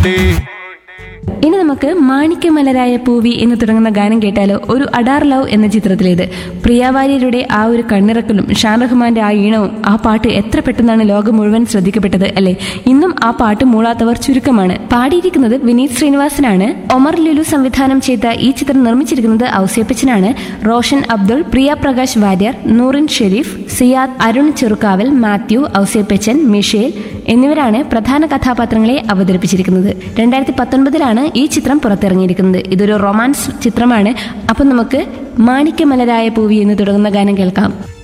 പോട്ടെ ഇനി നമുക്ക് മാണിക്യമലരായ പൂവി എന്ന് തുടങ്ങുന്ന ഗാനം കേട്ടാലോ ഒരു അഡാർ ലവ് എന്ന ചിത്രത്തിലേത് പ്രിയാവാര്യരുടെ ആ ഒരു കണ്ണിറക്കലും ഷാൻ റഹ്മാന്റെ ആ ഈണവും ആ പാട്ട് എത്ര പെട്ടെന്നാണ് ലോകം മുഴുവൻ ശ്രദ്ധിക്കപ്പെട്ടത് അല്ലെ ഇന്നും ആ പാട്ട് മൂളാത്തവർ ചുരുക്കമാണ് പാടിയിരിക്കുന്നത് വിനീത് ശ്രീനിവാസനാണ് ഒമർ ലുലു സംവിധാനം ചെയ്ത ഈ ചിത്രം നിർമ്മിച്ചിരിക്കുന്നത് ഔസേപ്പച്ചനാണ് റോഷൻ അബ്ദുൾ പ്രിയ പ്രകാശ് വാര്യർ നൂറിൻ ഷെരീഫ് സിയാദ് അരുൺ ചെറുക്കാവൽ മാത്യു ഔസേപ്പച്ചൻ മിഷേൽ എന്നിവരാണ് പ്രധാന കഥാപാത്രങ്ങളെ അവതരിപ്പിച്ചിരിക്കുന്നത് രണ്ടായിരത്തി പത്തൊൻപതിലാണ് ഈ ചിത്രം പുറത്തിറങ്ങിയിരിക്കുന്നത് ഇതൊരു റൊമാൻസ് ചിത്രമാണ് അപ്പം നമുക്ക് മാണിക്യമലരായ പൂവി എന്ന് തുടങ്ങുന്ന ഗാനം കേൾക്കാം